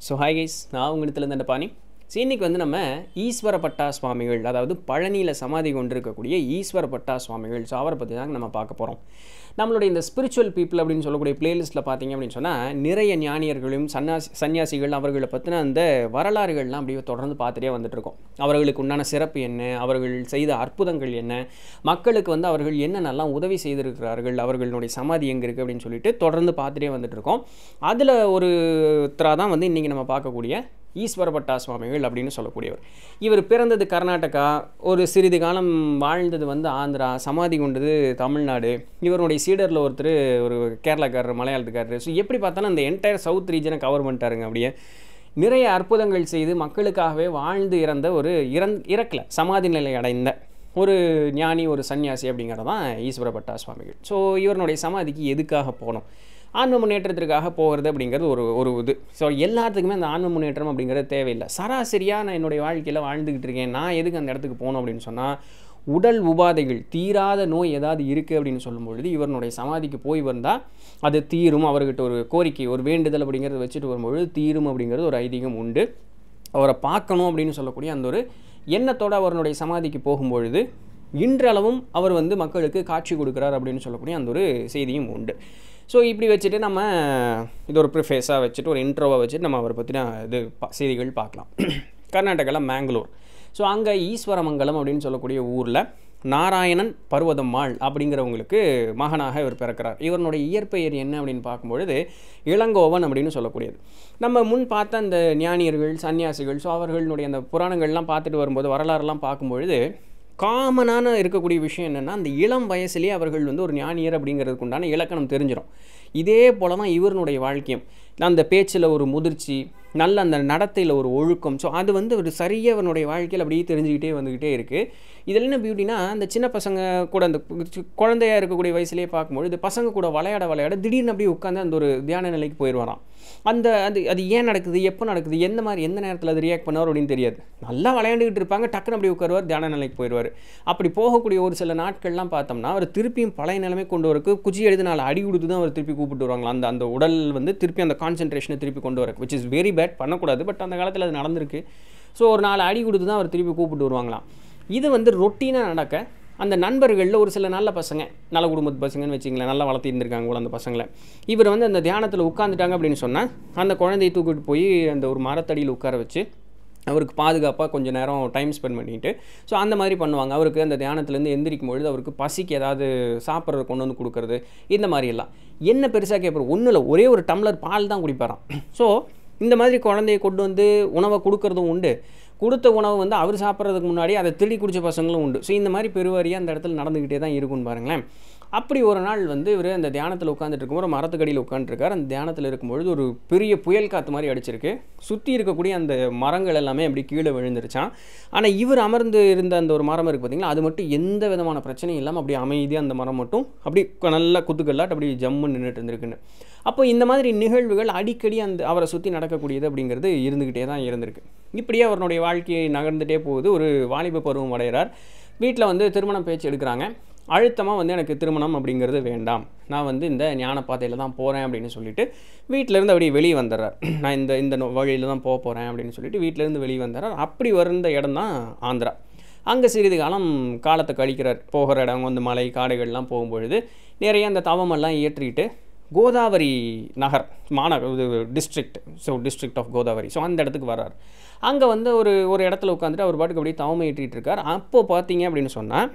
so hi guys நான் உங்களிடத்துலேருந்து அந்த பாணி ஸோ இன்றைக்கி வந்து நம்ம ஈஸ்வரப்பட்டா சுவாமிகள் அதாவது பழனியில் சமாதி கொண்டிருக்கக்கூடிய ஈஸ்வரப்பட்டா சுவாமிகள் ஸோ அவரை பற்றி தாங்க நம்ம பார்க்க போகிறோம் நம்மளுடைய இந்த ஸ்பிரிச்சுவல் பீப்புள் அப்படின்னு சொல்லக்கூடிய பிளேலிஸ்ட்டில் பார்த்தீங்க அப்படின்னு சொன்னால் நிறைய ஞானியர்களும் சன்னியாசி சன்னியாசிகள் அவர்களை பற்றின அந்த வரலாறுகள்லாம் அப்படியே தொடர்ந்து பார்த்துட்டே வந்துட்டு இருக்கோம் அவர்களுக்கு உண்டான சிறப்பு என்ன அவர்கள் செய்த அற்புதங்கள் என்ன மக்களுக்கு வந்து அவர்கள் என்னென்னலாம் உதவி செய்திருக்கிறார்கள் அவர்களுடைய சமாதி எங்கே இருக்குது அப்படின்னு சொல்லிட்டு தொடர்ந்து பார்த்துட்டே வந்துட்டு இருக்கோம் அதில் ஒரு தான் வந்து இன்றைக்கி நம்ம பார்க்கக்கூடிய ஈஸ்வரபட்டா சுவாமிகள் அப்படின்னு சொல்லக்கூடியவர் இவர் பிறந்தது கர்நாடகா ஒரு சிறிது காலம் வாழ்ந்தது வந்து ஆந்திரா சமாதி கொண்டது தமிழ்நாடு இவருடைய சீடரில் ஒருத்தர் ஒரு கேரளாக்காரர் மலையாளத்துக்காரர் ஸோ எப்படி பார்த்தாலும் அந்த என்டையர் சவுத் ரீஜனை கவர் பண்ணிட்டாருங்க அப்படியே நிறைய அற்புதங்கள் செய்து மக்களுக்காகவே வாழ்ந்து இறந்த ஒரு இறந் இறக்கல சமாதி நிலை அடைந்த ஒரு ஞானி ஒரு சன்னியாசி அப்படிங்கிறது தான் ஈஸ்வரபட்டா சுவாமிகள் ஸோ இவருடைய சமாதிக்கு எதுக்காக போனோம் ஆன்ம முன்னேற்றத்திற்காக போகிறது அப்படிங்கிறது ஒரு ஒரு இது ஸோ எல்லாத்துக்குமே அந்த ஆன்ம முன்னேற்றம் அப்படிங்கிறது தேவையில்லை சராசரியாக நான் என்னுடைய வாழ்க்கையில் வாழ்ந்துக்கிட்டு இருக்கேன் நான் எதுக்கு அந்த இடத்துக்கு போகணும் அப்படின்னு சொன்னால் உடல் உபாதைகள் தீராத நோய் ஏதாவது இருக்குது அப்படின்னு சொல்லும்பொழுது இவருடைய சமாதிக்கு போய் வந்தால் அது தீரும் அவர்கிட்ட ஒரு கோரிக்கை ஒரு வேண்டுதல் அப்படிங்கிறத வச்சுட்டு வரும்பொழுது தீரும் அப்படிங்கிறது ஒரு ஐதீகம் உண்டு அவரை பார்க்கணும் அப்படின்னு சொல்லக்கூடிய அந்த ஒரு எண்ணத்தோடு அவருடைய சமாதிக்கு போகும்பொழுது இன்றளவும் அவர் வந்து மக்களுக்கு காட்சி கொடுக்குறார் அப்படின்னு சொல்லக்கூடிய அந்த ஒரு செய்தியும் உண்டு ஸோ இப்படி வச்சுட்டு நம்ம இது ஒரு ப்ரிஃபேஸாக வச்சுட்டு ஒரு இன்ட்ரோவை வச்சுட்டு நம்ம அவரை பற்றின இது பா செய்திகள் பார்க்கலாம் கர்நாடகாவில் மேங்களூர் ஸோ அங்கே ஈஸ்வரமங்கலம் அப்படின்னு சொல்லக்கூடிய ஊரில் நாராயணன் பர்வதம்மாள் அப்படிங்கிறவங்களுக்கு மகனாக இவர் பிறக்கிறார் இவருடைய இயற்பெயர் என்ன அப்படின்னு பார்க்கும்பொழுது இளங்கோவன் அப்படின்னு சொல்லக்கூடியது நம்ம முன் பார்த்த அந்த ஞானியர்கள் சன்னியாசிகள் ஸோ அவர்களுடைய அந்த புராணங்கள்லாம் பார்த்துட்டு வரும்போது வரலாறுலாம் பார்க்கும்பொழுது காமனான இருக்கக்கூடிய விஷயம் என்னென்னா அந்த இளம் வயசுலேயே அவர்கள் வந்து ஒரு ஞானியர் அப்படிங்கிறதுக்கு உண்டான இலக்கணம் தெரிஞ்சிடும் இதே போல தான் இவருடைய வாழ்க்கையும் அந்த பேச்சில் ஒரு முதிர்ச்சி நல்ல அந்த நடத்தையில் ஒரு ஒழுக்கம் ஸோ அது வந்து ஒரு சரியாக அவனுடைய வாழ்க்கையில் அப்படியே தெரிஞ்சுக்கிட்டே வந்துக்கிட்டே இருக்குது இதில் என்ன பியூட்டினா அந்த சின்ன பசங்க கூட அந்த குழந்தையாக இருக்கக்கூடிய வயசுலேயே பார்க்கும்பொழுது பசங்க கூட விளையாட விளையாட திடீர்னு அப்படியே உட்காந்து அந்த ஒரு தியான நிலைக்கு போயிடுவாராம் அந்த அது அது ஏன் நடக்குது எப்போ நடக்குது எந்த மாதிரி எந்த நேரத்தில் அது ரியாக்ட் பண்ணுவார் அப்படின்னு தெரியாது நல்லா விளையாண்டுக்கிட்டு இருப்பாங்க டக்குன்னு அப்படி உட்காருவார் தியான நிலைக்கு போயிடுவார் அப்படி போகக்கூடிய ஒரு சில நாட்கள்லாம் பார்த்தோம்னா அவர் திருப்பியும் பழைய நிலைமை கொண்டு வரக்கு குச்சி எழுதி நாலு அடி கொடுத்து தான் அவர் திருப்பி கூப்பிட்டு வருவாங்களா அந்த அந்த உடல் வந்து திருப்பி அந்த கான்சென்ட்ரேஷனை திருப்பி கொண்டு வரக்கு விச் இஸ் வெரி பேட் பண்ணக்கூடாது பட் அந்த காலத்தில் அது நடந்திருக்கு ஸோ ஒரு நாலு அடி கொடுத்து தான் அவர் திருப்பி கூப்பிட்டு வருவாங்களாம் இது வந்து ரொட்டீனாக நடக்க அந்த நண்பர்களில் ஒரு சில நல்ல பசங்க நல்ல குடும்பத்து பசங்கன்னு வச்சிங்களேன் நல்லா வளர்த்தி இருந்திருக்காங்க போல அந்த பசங்களை இவர் வந்து அந்த தியானத்தில் உட்காந்துட்டாங்க அப்படின்னு சொன்னால் அந்த குழந்தையை தூக்கிட்டு போய் அந்த ஒரு மரத்தடியில் உட்கார வச்சு அவருக்கு பாதுகாப்பாக கொஞ்சம் நேரம் டைம் ஸ்பெண்ட் பண்ணிட்டு ஸோ அந்த மாதிரி பண்ணுவாங்க அவருக்கு அந்த தியானத்துலேருந்து எந்திரிக்கும் பொழுது அவருக்கு பசிக்கு ஏதாவது சாப்பிட்றது கொண்டு வந்து கொடுக்குறது இந்த மாதிரியெல்லாம் என்ன பெருசாக கேட்பார் ஒன்றும் இல்லை ஒரே ஒரு டம்ளர் பால் தான் குடிப்பாராம் ஸோ இந்த மாதிரி குழந்தைய கொண்டு வந்து உணவை கொடுக்கறதும் உண்டு கொடுத்த உணவு வந்து அவர் சாப்பிட்றதுக்கு முன்னாடி அதை திருடி குடித்த பசங்களும் உண்டு ஸோ இந்த மாதிரி பெருவாரியாக அந்த இடத்துல நடந்துக்கிட்டே தான் இருக்கும்னு பாருங்களேன் அப்படி ஒரு நாள் வந்து இவர் அந்த தியானத்தில் உட்காந்துட்டு இருக்கும்போது மரத்துக்கடியில் உட்காந்துருக்கார் அந்த தியானத்தில் இருக்கும்பொழுது ஒரு பெரிய புயல் காற்று மாதிரி அடிச்சிருக்கு சுற்றி இருக்கக்கூடிய அந்த மரங்கள் எல்லாமே அப்படி கீழே விழுந்துருச்சான் ஆனால் இவர் அமர்ந்து இருந்த அந்த ஒரு மரம் இருக்குது பார்த்தீங்களா அது மட்டும் எந்த விதமான பிரச்சனையும் இல்லாமல் அப்படியே அமைதியாக அந்த மரம் மட்டும் அப்படி நல்லா குத்துக்கல்லாட்டு அப்படி ஜம்மு நின்றுட்டு இருந்திருக்குன்னு அப்போ இந்த மாதிரி நிகழ்வுகள் அடிக்கடி அந்த அவரை சுற்றி நடக்கக்கூடியது அப்படிங்கிறது இருந்துக்கிட்டே தான் இருந்திருக்கு இப்படியே அவருடைய வாழ்க்கையை நகர்ந்துட்டே போகுது ஒரு வாலிப பருவம் அடைகிறார் வீட்டில் வந்து திருமணம் பேச்சு எடுக்கிறாங்க அழுத்தமாக வந்து எனக்கு திருமணம் அப்படிங்கிறது வேண்டாம் நான் வந்து இந்த ஞான பாதையில் தான் போகிறேன் அப்படின்னு சொல்லிட்டு வீட்டிலேருந்து அப்படியே வெளியே வந்துடுறார் நான் இந்த இந்த வழியில் தான் போக போகிறேன் அப்படின்னு சொல்லிட்டு வீட்டிலேருந்து வெளியே வந்துடுறார் அப்படி வந்த இடம் தான் ஆந்திரா அங்கே சிறிது காலம் காலத்தை கழிக்கிறார் போகிற இடம் வந்து மலை காடுகள்லாம் போகும்பொழுது நிறைய அந்த தவமெல்லாம் ஏற்றிட்டு கோதாவரி நகர் மாநகர் இது district so district of Godavari so அந்த இடத்துக்கு வர்றார் அங்கே வந்து ஒரு ஒரு இடத்துல உட்காந்துட்டு அவர் பாட்டுக்கு அப்படியே தவமை ஏற்றிட்டு இருக்கார் அப்போது பார்த்தீங்க அப்படின்னு சொன்னால்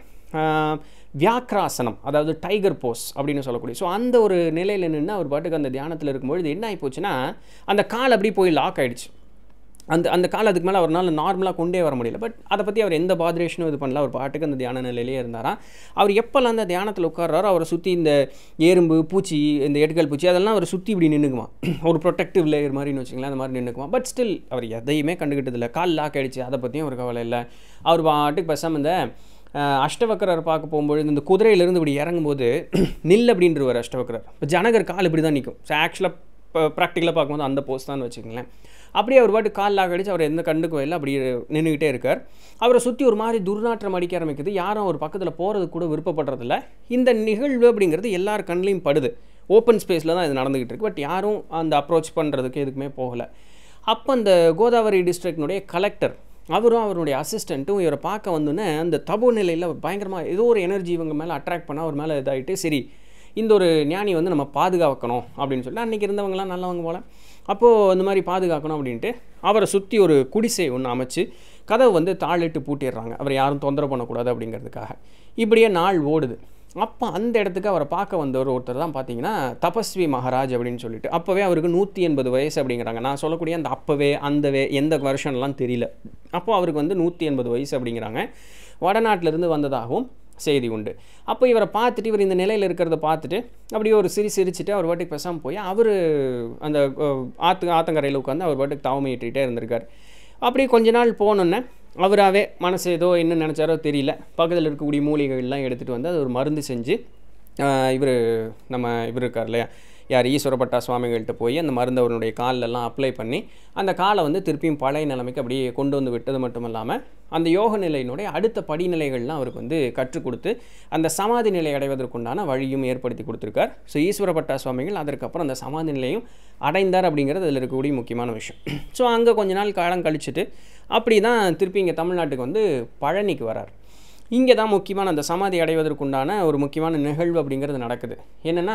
வியாக்ராசனம் அதாவது டைகர் போஸ் அப்படின்னு சொல்லக்கூடிய ஸோ அந்த ஒரு நிலையில் நின்று அவர் பாட்டுக்கு அந்த தியானத்தில் இருக்கும்பொழுது என்ன ஆகி போச்சுன்னா அந்த கால் அப்படி போய் லாக் ஆகிடுச்சு அந்த அந்த கால் அதுக்கு மேலே அவரால் நார்மலாக கொண்டே வர முடியல பட் அதை பற்றி அவர் எந்த பாதிரேஷனும் இது பண்ணல அவர் பாட்டுக்கு அந்த தியான நிலையிலே இருந்தாராம் அவர் எப்போல்லாம் அந்த தியானத்தில் உட்கார்றாரோ அவரை சுற்றி இந்த எறும்பு பூச்சி இந்த எட்டுக்கல் பூச்சி அதெல்லாம் அவர் சுற்றி இப்படி நின்றுக்குமா ஒரு ப்ரொடெக்டிவ் லேயர் மாதிரின்னு வச்சுங்களேன் அந்த மாதிரி நின்றுக்குமா பட் ஸ்டில் அவர் எதையுமே கண்டுக்கிட்டதில்லை கால் லாக் ஆகிடுச்சு அதை பற்றியும் ஒரு கவலை இல்லை அவர் பாட்டுக்கு பேசாமல் இந்த அஷ்டவக்கரர் பார்க்க போகும்பொழுது இந்த குதிரையிலேருந்து இப்படி இறங்கும்போது நில் அப்படின்றவர் அஷ்டவக்கரர் இப்போ ஜனகர் கால் இப்படி தான் நிற்கும் ஸோ ஆக்சுவலாக இப்போ ப்ராக்டிக்கலாக பார்க்கும்போது அந்த போஸ்ட் தான் வச்சுக்கோங்களேன் அப்படியே அவர் பாட்டு கால் அடிச்சு அவர் எந்த கண்டுக்கும் இல்லை அப்படி நின்றுக்கிட்டே இருக்கார் அவரை சுற்றி ஒரு மாதிரி துர்நாற்றம் அடிக்க ஆரம்பிக்குது யாரும் அவர் பக்கத்தில் போகிறது கூட விருப்பப்படுறதில்ல இந்த நிகழ்வு அப்படிங்கிறது எல்லார் கண்ணிலையும் படுது ஓப்பன் ஸ்பேஸில் தான் இது நடந்துக்கிட்டு இருக்கு பட் யாரும் அந்த அப்ரோச் பண்ணுறதுக்கு எதுக்குமே போகலை அப்போ அந்த கோதாவரி டிஸ்ட்ரிக்டினுடைய கலெக்டர் அவரும் அவருடைய அசிஸ்டண்ட்டும் இவரை பார்க்க வந்தோன்னே அந்த தபோ நிலையில் பயங்கரமாக ஏதோ ஒரு எனர்ஜி இவங்க மேலே அட்ராக்ட் பண்ண அவர் மேலே இதாகிட்டு சரி இந்த ஒரு ஞானி வந்து நம்ம பாதுகாக்கணும் அப்படின்னு சொல்லிட்டு அன்றைக்கி இருந்தவங்களாம் நல்லவங்க போல் அப்போது இந்த மாதிரி பாதுகாக்கணும் அப்படின்ட்டு அவரை சுற்றி ஒரு குடிசை ஒன்று அமைச்சு கதவை வந்து தாளிட்டு பூட்டிடுறாங்க அவர் யாரும் தொந்தரவு பண்ணக்கூடாது அப்படிங்கிறதுக்காக இப்படியே நாள் ஓடுது அப்போ அந்த இடத்துக்கு அவரை பார்க்க வந்தவர் ஒருத்தர் தான் பார்த்தீங்கன்னா தபஸ்வி மகாராஜ் அப்படின்னு சொல்லிட்டு அப்போவே அவருக்கு நூற்றி எண்பது வயசு அப்படிங்கிறாங்க நான் சொல்லக்கூடிய அந்த அப்போவே அந்தவே எந்த வருஷன்லாம் தெரியல அப்போ அவருக்கு வந்து நூற்றி எண்பது வயசு அப்படிங்கிறாங்க வடநாட்டிலிருந்து வந்ததாகவும் செய்தி உண்டு அப்போ இவரை பார்த்துட்டு இவர் இந்த நிலையில் இருக்கிறத பார்த்துட்டு அப்படியே ஒரு சிரி சிரிச்சுட்டு அவர் பாட்டுக்கு பேசாமல் போய் அவர் அந்த அஹ், ஆத்து ஆத்தங்கரையில் உட்காந்து அவர் பாட்டுக்கு தாவமையிட்டே இருந்திருக்கார் அப்படியே கொஞ்ச நாள் போனோன்னே அவராகவே மனசு ஏதோ என்ன நினச்சாரோ தெரியல பக்கத்தில் இருக்கக்கூடிய மூலிகைகள்லாம் எடுத்துகிட்டு வந்து அது ஒரு மருந்து செஞ்சு இவர் நம்ம இவர் இருக்கார் இல்லையா யார் ஈஸ்வரப்பட்டா சுவாமிகள்கிட்ட போய் அந்த மருந்து அவருடைய கால்ல எல்லாம் அப்ளை பண்ணி அந்த காலை வந்து திருப்பியும் பழைய நிலைமைக்கு அப்படியே கொண்டு வந்து விட்டது மட்டும் இல்லாமல் அந்த யோக நிலையினுடைய அடுத்த படிநிலைகள்லாம் அவருக்கு வந்து கற்றுக் கொடுத்து அந்த சமாதி நிலை அடைவதற்குண்டான வழியும் ஏற்படுத்தி கொடுத்துருக்கார் ஸோ ஈஸ்வரப்பட்டா சுவாமிகள் அதற்கப்புறம் அந்த சமாதி நிலையும் அடைந்தார் அப்படிங்கிறது அதில் இருக்கக்கூடிய முக்கியமான விஷயம் ஸோ அங்கே கொஞ்ச நாள் காலம் கழிச்சுட்டு அப்படி தான் திருப்பி இங்கே தமிழ்நாட்டுக்கு வந்து பழனிக்கு வரார் இங்கே தான் முக்கியமான அந்த சமாதி அடைவதற்குண்டான ஒரு முக்கியமான நிகழ்வு அப்படிங்கிறது நடக்குது என்னென்னா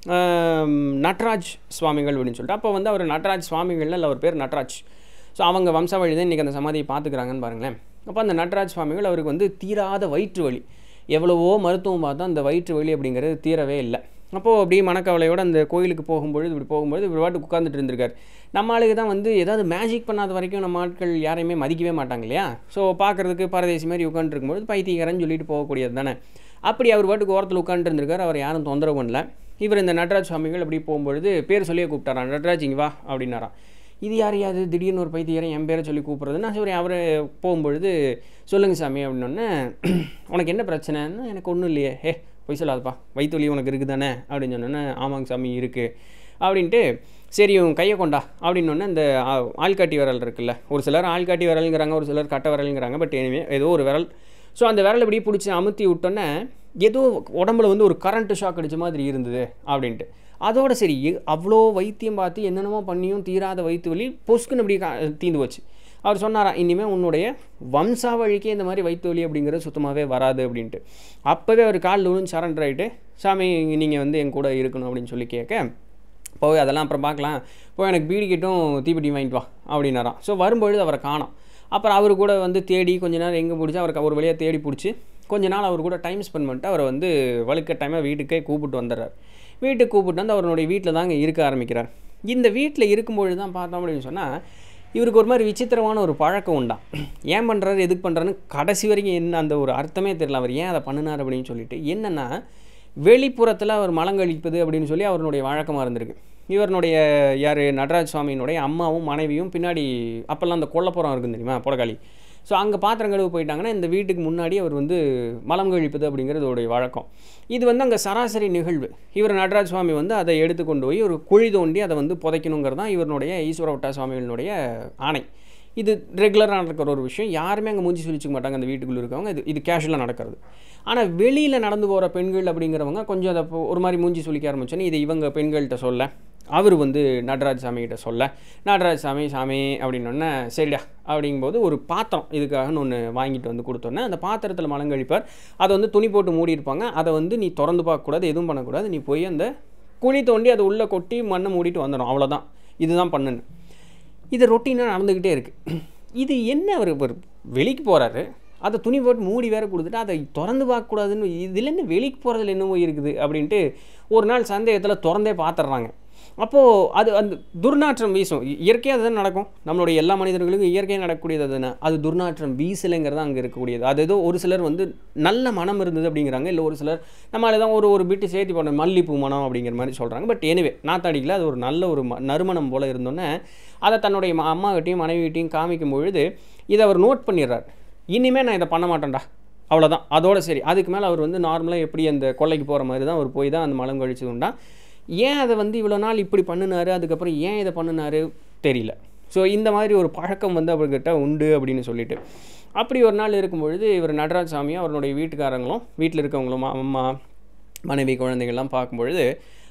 நட்ராஜ் சுவாமிகள் அப்படின்னு சொல்லிட்டு அப்போ வந்து அவர் நட்ராஜ் சுவாமிகள் இல்லை அவர் பேர் நட்ராஜ் ஸோ அவங்க வம்சாவழி தான் இன்றைக்கி அந்த சமாதியை பார்த்துக்கிறாங்கன்னு பாருங்களேன் அப்போ அந்த நட்ராஜ் சுவாமிகள் அவருக்கு வந்து தீராத வயிற்று வலி எவ்வளவோ மருத்துவம் பார்த்தா அந்த வயிற்று வலி அப்படிங்கிறது தீரவே இல்லை அப்போது அப்படியே மனக்கவலையோடு அந்த கோயிலுக்கு போகும்பொழுது இப்படி போகும்பொழுது இப்படி பாட்டு உட்காந்துட்டு இருந்திருக்கார் நம்ம ஆளுக்கு தான் வந்து ஏதாவது மேஜிக் பண்ணாத வரைக்கும் நம்ம ஆட்கள் யாரையுமே மதிக்கவே மாட்டாங்க இல்லையா ஸோ பார்க்குறதுக்கு பரதேசி மாதிரி உட்காந்துருக்கும்போது பைத்தியக்காரன்னு சொல்லிட்டு போகக்கூடியது தானே அப்படி அவர் பாட்டுக்கு ஓரத்தில் உட்காந்துருந்துருக்கார் அவர் யாரும் தொந்தரவு பண்ணல இவர் இந்த நடராஜ் சுவாமிகள் அப்படி போகும்பொழுது பேர் சொல்லியே கூப்பிட்டாராம் நடராஜ் இங்கே வா அப்படின்னாராம் இது யார் யாது திடீர்னு ஒரு பைத்தியக்காரன் என் பேரை சொல்லி கூப்பிட்றதுன்னா சரி அவர் போகும்பொழுது சொல்லுங்கள் சாமி அப்படின்னோடனே உனக்கு என்ன பிரச்சனைன்னு எனக்கு ஒன்றும் இல்லையே ஹே பொய் சொல்லாதப்பா வயிற்று வலி உனக்கு இருக்குது தானே அப்படின்னு சொன்னோன்னே ஆமாங்க சாமி இருக்குது அப்படின்ட்டு சரி உன் கையை கொண்டா அப்படின்னோடனே இந்த ஆ- ஆள்காட்டி விரல் இருக்குல்ல ஒரு சிலர் ஆள்காட்டி விரலுங்கிறாங்க ஒரு சிலர் கட்டை விரலுங்கிறாங்க பட் எனிவே ஏதோ ஒரு விரல் ஸோ அந்த விரல் இப்படி பிடிச்சி அமுத்தி விட்டோன்னே ஏதோ உடம்புல வந்து ஒரு கரண்ட் ஷாக் அடிச்ச மாதிரி இருந்தது அப்படின்ட்டு அதோட சரி எ- அவ்வளோ வைத்தியம் பார்த்து என்னென்னமோ பண்ணியும் தீராத வயிற்று வலி பொசுக்குன்னு அப்படி கா- தீந்து போச்சு அவர் சொன்னாராம் இனிமேல் உன்னுடைய வம்சாவழிக்கே இந்த மாதிரி வயிற்று வலி அப்படிங்கிறது சுத்தமாகவே வராது அப்படின்ட்டு அப்போவே அவர் காலில் விழுந்து சரண்டர் ஆகிட்டு சாமி நீங்கள் வந்து என் கூட இருக்கணும் அப்படின்னு சொல்லி கேட்க போய் அதெல்லாம் அப்புறம் பார்க்கலாம் போய் எனக்கு பீடி கிட்டும் தீப்பெட்டி வாங்கிட்டு வா அப்படின்னாராம் ஸோ வரும்பொழுது அவரை காணோம் அப்புறம் அவர் கூட வந்து தேடி கொஞ்ச நேரம் எங்கே பிடிச்சி அவருக்கு ஒரு வழியாக தேடி பிடிச்சி கொஞ்ச நாள் அவர் கூட டைம் ஸ்பெண்ட் பண்ணிட்டு அவரை வந்து வழுக்க டைமாக வீட்டுக்கே கூப்பிட்டு வந்துடுறார் வீட்டுக்கு கூப்பிட்டு வந்து அவருடைய வீட்டில் தாங்க இருக்க ஆரம்பிக்கிறார் இந்த வீட்டில் இருக்கும்பொழுது தான் பார்த்தோம் அப்படின்னு சொன்னால் இவருக்கு ஒரு மாதிரி விசித்திரமான ஒரு பழக்கம் உண்டாம் ஏன் பண்ணுறாரு எதுக்கு பண்ணுறாருன்னு கடைசி வரைக்கும் என்ன அந்த ஒரு அர்த்தமே தெரியல அவர் ஏன் அதை பண்ணினார் அப்படின்னு சொல்லிட்டு என்னென்னா வெளிப்புறத்தில் அவர் மலங்கழிப்பது அப்படின்னு சொல்லி அவருடைய வழக்கமாக இருந்திருக்கு இவருடைய யார் நடராஜ் சுவாமியினுடைய அம்மாவும் மனைவியும் பின்னாடி அப்போல்லாம் அந்த கொல்லப்புறம் இருக்குது தெரியுமா புடக்காளி ஸோ அங்கே பாத்திரம் கழுவு போயிட்டாங்கன்னா இந்த வீட்டுக்கு முன்னாடி அவர் வந்து மலம் கழிப்பது அப்படிங்கிறது அவருடைய வழக்கம் இது வந்து அங்கே சராசரி நிகழ்வு இவர் நடராஜ் சுவாமி வந்து அதை எடுத்து கொண்டு போய் ஒரு குழி தோண்டி அதை வந்து புதைக்கணுங்கிறது தான் இவருடைய ஈஸ்வரவட்டா சுவாமிகளினுடைய ஆணை இது ரெகுலராக நடக்கிற ஒரு விஷயம் யாருமே அங்கே மூஞ்சி சுழிச்சிக்க மாட்டாங்க அந்த வீட்டுக்குள்ளே இருக்கவங்க இது இது கேஷுவலாக நடக்கிறது ஆனால் வெளியில் நடந்து போகிற பெண்கள் அப்படிங்கிறவங்க கொஞ்சம் அதை இப்போ ஒரு மாதிரி மூஞ்சி சுளிக்க ஆரம்பிச்சோன்னே இது இவங்க பெண்கள்கிட்ட சொல்ல அவர் வந்து நடராஜ் சாமி கிட்ட சொல்ல நடராஜ் சாமி சாமி அப்படின்னொன்னே சரிடா அப்படிங்கும்போது ஒரு பாத்திரம் இதுக்காகன்னு ஒன்று வாங்கிட்டு வந்து கொடுத்தோன்னே அந்த பாத்திரத்தில் மலங்கழிப்பார் அதை வந்து துணி போட்டு மூடி இருப்பாங்க அதை வந்து நீ திறந்து பார்க்கக்கூடாது எதுவும் பண்ணக்கூடாது நீ போய் அந்த குழி தோண்டி அதை உள்ளே கொட்டி மண்ணை மூடிட்டு வந்துடும் அவ்வளோதான் இதுதான் பண்ணுன்னு இது ரொட்டீனாக நடந்துக்கிட்டே இருக்குது இது என்ன அவர் ஒரு வெளிக்கு போகிறாரு அதை துணி போட்டு மூடி வேற கொடுத்துட்டு அதை திறந்து பார்க்கக்கூடாதுன்னு இதில் என்ன வெளிக்கு போகிறதுல என்னமோ இருக்குது அப்படின்ட்டு ஒரு நாள் சந்தேகத்தில் திறந்தே பார்த்துட்றாங்க அப்போது அது அந்த துர்நாற்றம் வீசும் இ- இயற்கையாக அதுதான் நடக்கும் நம்மளுடைய எல்லா மனிதர்களுக்கும் இயற்கையாக நடக்கக்கூடியது அதுதானே அது துர்நாற்றம் வீசலைங்கிறது அங்கே இருக்கக்கூடியது அது ஏதோ ஒரு சிலர் வந்து நல்ல மனம் இருந்தது அப்படிங்கிறாங்க இல்லை ஒரு சிலர் நம்மளால தான் ஒரு ஒரு பிட்டு சேர்த்து போன மல்லிப்பூ மனம் அப்படிங்கிற மாதிரி சொல்கிறாங்க பட் எனிவே நாத்தாடிக்கல அது ஒரு நல்ல ஒரு ம- நறுமணம் போல் இருந்தோன்னே அதை தன்னுடைய ம- அம்மாகிட்டையும் மனைவிகிட்டையும் காமிக்கும் பொழுது இதை அவர் நோட் பண்ணிடுறார் இனிமேல் நான் இதை பண்ண மாட்டேன்டா அவ்வளோதான் அதோட சரி அதுக்கு மேலே அவர் வந்து நார்மலாக எப்படி அந்த கொல்லைக்கு போகிற மாதிரி தான் அவர் போய் தான் அந்த மலம் கழிச்சது உண்டா ஏன் அதை வந்து இவ்வளோ நாள் இப்படி பண்ணினாரு அதுக்கப்புறம் ஏன் இதை பண்ணினாரு தெரியல ஸோ இந்த மாதிரி ஒரு பழக்கம் வந்து அவர்கிட்ட உண்டு அப்படின்னு சொல்லிட்டு அப்படி ஒரு நாள் இருக்கும் பொழுது இவர் நடராஜ் சாமியும் அவருடைய வீட்டுக்காரங்களும் வீட்டில் இருக்கவங்களும் அம்மா மனைவி குழந்தைகள்லாம் பார்க்கும்பொழுது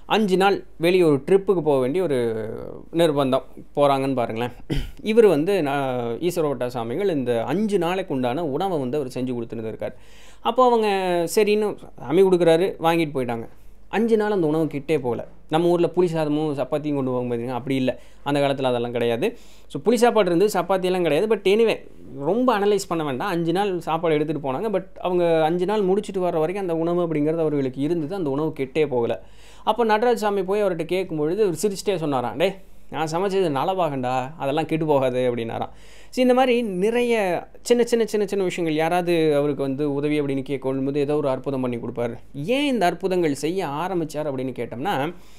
அஞ்சு நாள் வெளியே ஒரு ட்ரிப்புக்கு போக வேண்டிய ஒரு நிர்பந்தம் போகிறாங்கன்னு பாருங்களேன் இவர் வந்து நான் ஈஸ்வரவட்ட சாமிகள் இந்த அஞ்சு நாளைக்கு உண்டான உணவை வந்து அவர் செஞ்சு கொடுத்துட்டு இருக்கார் அப்போ அவங்க சரின்னு சாமி கொடுக்குறாரு வாங்கிட்டு போயிட்டாங்க அஞ்சு நாள் அந்த உணவு கிட்டே போகல நம்ம ஊரில் புளி சாதமும் சப்பாத்தியும் கொண்டு போகும் பார்த்தீங்கன்னா அப்படி இல்லை அந்த காலத்தில் அதெல்லாம் கிடையாது ஸோ புளி சாப்பாடு இருந்து சப்பாத்தியெல்லாம் கிடையாது பட் எனிவே ரொம்ப அனலைஸ் பண்ண வேண்டாம் அஞ்சு நாள் சாப்பாடு எடுத்துகிட்டு போனாங்க பட் அவங்க அஞ்சு நாள் முடிச்சுட்டு வர வரைக்கும் அந்த உணவு அப்படிங்கிறது அவர்களுக்கு இருந்தது அந்த உணவு கெட்டே போகலை அப்போ நடராஜ சாமி போய் அவர்கிட்ட கேட்கும்பொழுது அவர் சிரிச்சிட்டே சொன்னாராம் டே நான் சமைச்சது நலவாகண்டா அதெல்லாம் கெட்டு போகாது அப்படின்னாராம் ஸோ இந்த மாதிரி நிறைய சின்ன சின்ன சின்ன சின்ன விஷயங்கள் யாராவது அவருக்கு வந்து உதவி அப்படின்னு கேட்கும்போது ஏதோ ஒரு அற்புதம் பண்ணி கொடுப்பாரு ஏன் இந்த அற்புதங்கள் செய்ய ஆரம்பித்தார் அப்படின்னு கேட்டோம்னா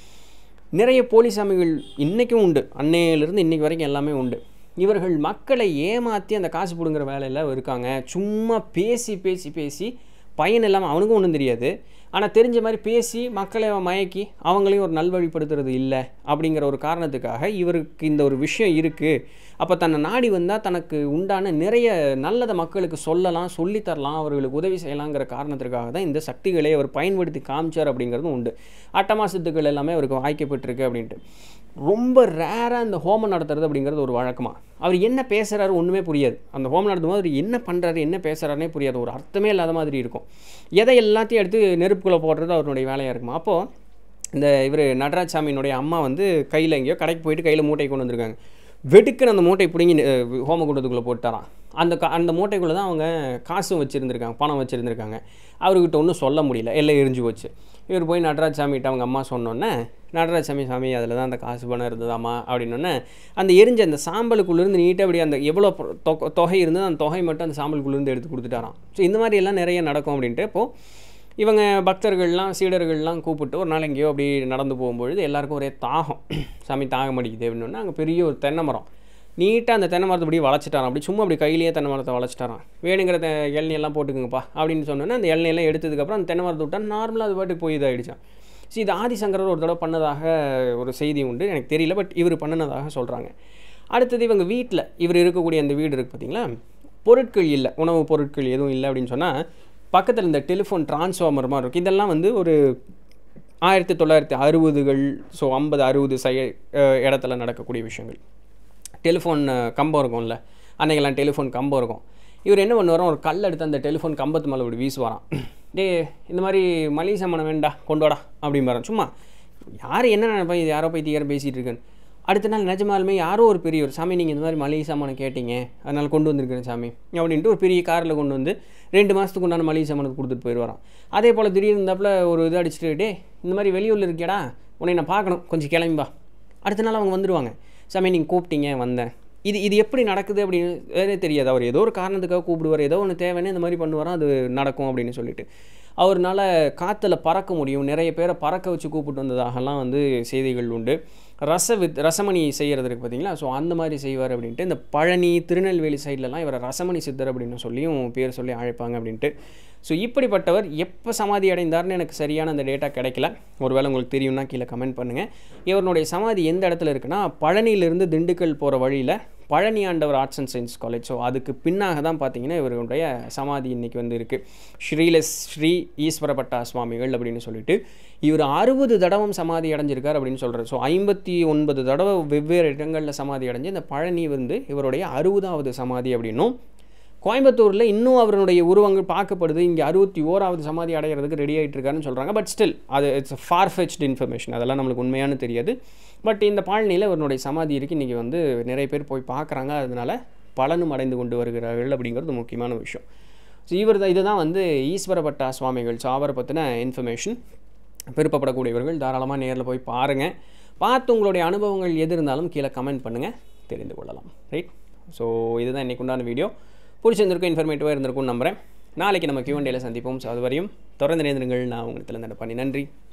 நிறைய போலிசாமிகள் இன்றைக்கும் உண்டு அன்னையிலிருந்து இன்றைக்கி வரைக்கும் எல்லாமே உண்டு இவர்கள் மக்களை ஏமாற்றி அந்த காசு பிடுங்குற வேலையில் இருக்காங்க சும்மா பேசி பேசி பேசி பையன் இல்லாமல் அவனுக்கும் ஒன்றும் தெரியாது ஆனால் தெரிஞ்ச மாதிரி பேசி மக்களை மயக்கி அவங்களையும் ஒரு நல்வழிப்படுத்துறது இல்லை அப்படிங்கிற ஒரு காரணத்துக்காக இவருக்கு இந்த ஒரு விஷயம் இருக்குது அப்போ தன்னை நாடி வந்தால் தனக்கு உண்டான நிறைய நல்லதை மக்களுக்கு சொல்லலாம் சொல்லித்தரலாம் அவர்களுக்கு உதவி செய்யலாங்கிற காரணத்திற்காக தான் இந்த சக்திகளை அவர் பயன்படுத்தி காமிச்சார் அப்படிங்கிறதும் உண்டு அட்டமாசத்துக்கள் எல்லாமே அவருக்கு வாய்க்கப்பட்டிருக்கு அப்படின்ட்டு ரொம்ப ரேராக இந்த ஹோமம் நடத்துறது அப்படிங்கிறது ஒரு வழக்கமாக அவர் என்ன பேசுகிறாரு ஒன்றுமே புரியாது அந்த ஹோமம் நடத்தும் போது அவர் என்ன பண்ணுறாரு என்ன பேசுகிறாருனே புரியாது ஒரு அர்த்தமே இல்லாத மாதிரி இருக்கும் எதை எல்லாத்தையும் எடுத்து நெருப்புக்குள்ளே போடுறது அவருடைய வேலையாக இருக்குமா அப்போது இந்த இவர் நடராஜ் சாமியினுடைய அம்மா வந்து கையில் எங்கேயோ கடைக்கு போயிட்டு கையில் மூட்டை கொண்டு வந்திருக்காங்க வெடுக்குன்னு அந்த மூட்டை பிடிங்கி ஹோம குண்டத்துக்குள்ளே போட்டாராம் அந்த கா அந்த மூட்டைக்குள்ளே தான் அவங்க காசும் வச்சுருந்துருக்காங்க பணம் வச்சுருந்துருக்காங்க அவர்கிட்ட ஒன்றும் சொல்ல முடியல எல்லாம் எரிஞ்சு போச்சு இவர் போய் நடராஜ் சாமிகிட்ட அவங்க அம்மா சொன்னோன்னே நடராஜ் சாமி சாமி அதில் தான் அந்த காசு பணம் இருந்ததாம்மா அப்படின்னோடனே அந்த எரிஞ்ச அந்த சாம்பலுக்குள்ளேருந்து நீட்டாக அப்படி அந்த எவ்வளோ தொ- தொகை இருந்தது அந்த தொகை மட்டும் அந்த சாம்பலுக்குள்ளேருந்து எடுத்து கொடுத்துட்டாராம் ஸோ இந்த மாதிரி எல்லாம் நிறைய நடக்கும் அப்படின்ட்டு இப்போது இவங்க பக்தர்கள்லாம் சீடர்கள்லாம் கூப்பிட்டு ஒரு நாள் எங்கேயோ அப்படி நடந்து போகும்பொழுது எல்லாருக்கும் ஒரே தாகம் சாமி தாகம் அடிக்குது அப்படின்னோடனே அங்கே பெரிய ஒரு தென்னை மரம் நீட்டாக அந்த தென்னை மரத்தை அப்படி வளைச்சிட்டாராம் அப்படி சும்மா அப்படி கையிலேயே தென்னை மரத்தை வளைச்சிட்டாராம் வேணுங்கிற தெ- இளநீயெல்லாம் போட்டுக்குங்கப்பா அப்படின்னு சொன்னோன்னே அந்த இளநீயெல்லாம் எடுத்ததுக்கப்புறம் அந்த தென்னை மரத்தை விட்டா நார்மலாக அது பாட்டுக்கு போய் இதாகிடுச்சான் ஸோ இது ஆதிசங்கரர் ஒரு தடவை பண்ணதாக ஒரு செய்தி உண்டு எனக்கு தெரியல பட் இவர் பண்ணினதாக சொல்கிறாங்க அடுத்தது இவங்க வீட்டில் இவர் இருக்கக்கூடிய அந்த வீடு இருக்குது பார்த்தீங்களா பொருட்கள் இல்லை உணவு பொருட்கள் எதுவும் இல்லை அப்படின்னு சொன்னால் பக்கத்தில் இந்த டெலிஃபோன் டிரான்ஸ்ஃபார்மர் மாதிரி இருக்கும் இதெல்லாம் வந்து ஒரு ஆயிரத்தி தொள்ளாயிரத்தி அறுபதுகள் ஸோ ஐம்பது அறுபது சை அஹ் இடத்துல நடக்கக்கூடிய விஷயங்கள் டெலிஃபோன் அஹ், கம்பம் இருக்கும்ல அன்னைக்கெல்லாம் டெலிஃபோன் கம்பம் இருக்கும் இவர் என்ன பண்ணுவாராம் ஒரு கல் எடுத்து அந்த டெலிஃபோன் கம்பத்து மேலே இப்படி வீசுவாராம் டே இந்த மாதிரி மளிகை சாமானம் வேண்டா கொண்டு வாடா அப்படிம்பாராம் சும்மா யார் என்ன நினைப்பா இது யாரோ போய் தீயாரம் பேசிகிட்டு இருக்கேன்னு அடுத்த நாள் நிஜமாலுமே யாரோ ஒரு பெரியவர் சாமி நீங்கள் இந்த மாதிரி மளிகை சாமானம் கேட்டீங்க அதனால் கொண்டு வந்திருக்கிறேன் சாமி அப்படின்ட்டு ஒரு பெரிய காரில் கொண்டு வந்து ரெண்டு மாதத்துக்கு உண்டான மளிகை சாமானத்தை கொடுத்துட்டு போயிடுவாராம் அதே போல் திடீர்னு இருந்தாப்புல ஒரு இது அடிச்சுட்டு டே இந்த மாதிரி வெளியூரில் இருக்கியாடா உன்னை நான் பார்க்கணும் கொஞ்சம் கிளம்பிப்பா அடுத்த நாள் அவங்க வந்துடுவாங்க சாமி நீங்கள் கூப்பிட்டீங்க வந்தேன் இது இது எப்படி நடக்குது அப்படின்னு வேறே தெரியாது அவர் ஏதோ ஒரு காரணத்துக்காக கூப்பிடுவார் ஏதோ ஒன்று தேவைன்னு இந்த மாதிரி பண்ணுவாராம் அது நடக்கும் அப்படின்னு சொல்லிட்டு அவர்னால காற்றுல பறக்க முடியும் நிறைய பேரை பறக்க வச்சு கூப்பிட்டு வந்ததாகலாம் வந்து செய்திகள் உண்டு ரச வித் ரசமணி செய்கிறது இருக்கு பார்த்தீங்களா ஸோ அந்த மாதிரி செய்வார் அப்படின்ட்டு இந்த பழனி திருநெல்வேலி சைட்லலாம் இவரை ரசமணி சித்தர் அப்படின்னு சொல்லியும் பேர் சொல்லி அழைப்பாங்க அப்படின்ட்டு ஸோ இப்படிப்பட்டவர் எப்போ சமாதி அடைந்தார்னு எனக்கு சரியான அந்த டேட்டா கிடைக்கல ஒருவேளை உங்களுக்கு தெரியும்னா கீழே கமெண்ட் பண்ணுங்கள் இவருடைய சமாதி எந்த இடத்துல இருக்குன்னா பழனியிலிருந்து திண்டுக்கல் போகிற வழியில் Palani Andavar arts and science college so அதுக்கு பின்னாக தான் பார்த்தீங்கன்னா இவருடைய சமாதி இன்னைக்கு வந்து இருக்குது ஸ்ரீலஸ் ஸ்ரீ ஈஸ்வரப்பட்டா சுவாமிகள் அப்படின்னு சொல்லிட்டு இவர் அறுபது தடவம் சமாதி அடைஞ்சிருக்கார் அப்படின்னு சொல்கிறார் ஸோ ஐம்பத்தி ஒன்பது தடவை வெவ்வேறு இடங்களில் சமாதி அடைஞ்சு இந்த பழனி வந்து இவருடைய அறுபதாவது சமாதி அப்படின்னும் கோயம்புத்தூரில் இன்னும் அவருடைய உருவங்கள் பார்க்கப்படுது இங்கே அறுபத்தி ஓராவது சமாதி அடைகிறதுக்கு ரெடி ஆகிட்டு இருக்காருன்னு சொல்கிறாங்க பட் ஸ்டில் அது இட்ஸ் ஃபார் ஃபெச்ட் இன்ஃபர்மேஷன் அதெல்லாம் நம்மளுக்கு உண்மையானு தெரியாது பட் இந்த பழனியில் இவருடைய சமாதி இருக்கு இன்றைக்கி வந்து நிறைய பேர் போய் பார்க்குறாங்க அதனால பலனும் அடைந்து கொண்டு வருகிறார்கள் அப்படிங்கிறது முக்கியமான விஷயம் ஸோ இவர் தான் இதுதான் வந்து ஈஸ்வரப்பட்டா சுவாமிகள் ஸோ அவரை பற்றின இன்ஃபர்மேஷன் விருப்பப்படக்கூடியவர்கள் தாராளமாக நேரில் போய் பாருங்கள் பார்த்து உங்களுடைய அனுபவங்கள் எது இருந்தாலும் கீழே கமெண்ட் பண்ணுங்கள் தெரிந்து கொள்ளலாம் ரைட் ஸோ இதுதான் இன்றைக்கு உண்டான வீடியோ பிடிச்சிருந்திருக்கும் இன்ஃபர்மேட்டிவாக இருந்திருக்கும்னு நம்புகிறேன் நாளைக்கு நம்ம கியூஎன்டேல சந்திப்போம் ஸோ அது வரையும் தொடர்ந்து நேர்ந்துருங்கள் நான் உங்களுக்கு திறந்த பண்ணி நன்றி